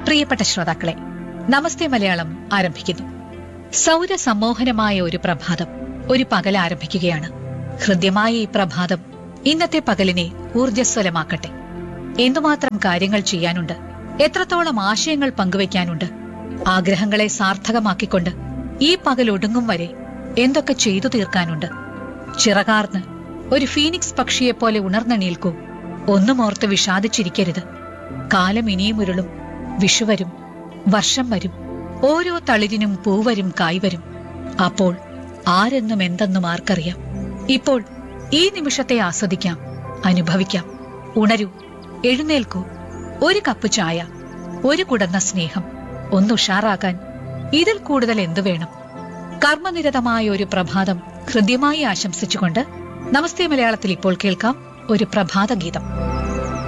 പ്രിയപ്പെട്ട ശ്രോതാക്കളെ നമസ്തേ മലയാളം ആരംഭിക്കുന്നു സൗരസമ്മോഹനമായ ഒരു പ്രഭാതം ഒരു പകൽ ആരംഭിക്കുകയാണ് ഹൃദ്യമായ ഈ പ്രഭാതം ഇന്നത്തെ പകലിനെ ഊർജ്ജസ്വലമാക്കട്ടെ എന്തുമാത്രം കാര്യങ്ങൾ ചെയ്യാനുണ്ട് എത്രത്തോളം ആശയങ്ങൾ പങ്കുവയ്ക്കാനുണ്ട് ആഗ്രഹങ്ങളെ സാർത്ഥകമാക്കിക്കൊണ്ട് ഈ പകൽ ഒടുങ്ങും വരെ എന്തൊക്കെ ചെയ്തു തീർക്കാനുണ്ട് ചിറകാർന്ന് ഒരു ഫീനിക്സ് പക്ഷിയെപ്പോലെ ഉണർന്നെണീൽക്കൂ ഒന്നും ഓർത്ത് വിഷാദിച്ചിരിക്കരുത് കാലം ഇനിയും ഉരുളും വിഷുവരും വർഷം വരും ഓരോ തളിരിനും പൂവരും കായ്വരും അപ്പോൾ ആരെന്നും എന്തെന്നും ആർക്കറിയാം ഇപ്പോൾ ഈ നിമിഷത്തെ ആസ്വദിക്കാം അനുഭവിക്കാം ഉണരൂ എഴുന്നേൽക്കൂ ഒരു കപ്പ് ചായ ഒരു കുടന്ന സ്നേഹം ഒന്നുഷാറാകാൻ ഇതിൽ കൂടുതൽ എന്തു വേണം കർമ്മനിരതമായ ഒരു പ്രഭാതം ഹൃദ്യമായി ആശംസിച്ചുകൊണ്ട് നമസ്തേ മലയാളത്തിൽ ഇപ്പോൾ കേൾക്കാം ഒരു പ്രഭാത ഗീതം